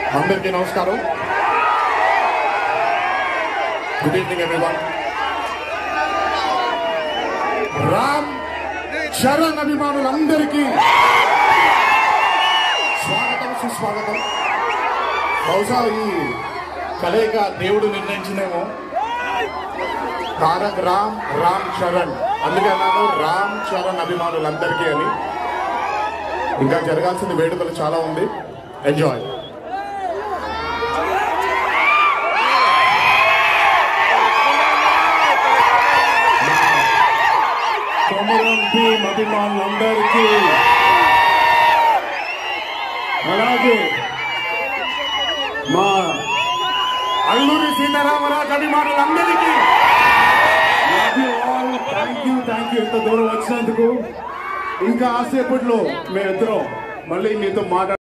అందరికీ నమస్కారం good evening everyone Ram Charan అభిమానులందరికీ స్వాగతం సుస్వాగతం బహుశా ఈ కలయిక దేవుడు నిర్ణయించినేమో తారక్ రామ్ రామ్ చరణ్ అందుకే అన్నాను రామ్ చరణ్ అభిమానులందరికీ అని ఇంకా జరగాల్సిన వేడుకలు చాలా ఉంది ఎంజాయ్ కొమరం భీమ్ అభిమానులందరికీ అలాగే మా అల్లూరి సీతారామరాజు అభిమానులందరికీ థ్యాంక్ యూ థ్యాంక్ యూ ఇంత దూరం వచ్చినందుకు ఇంకా ఆసేపట్లో మేమిద్దరం మళ్ళీ మీతో మాట్లాడ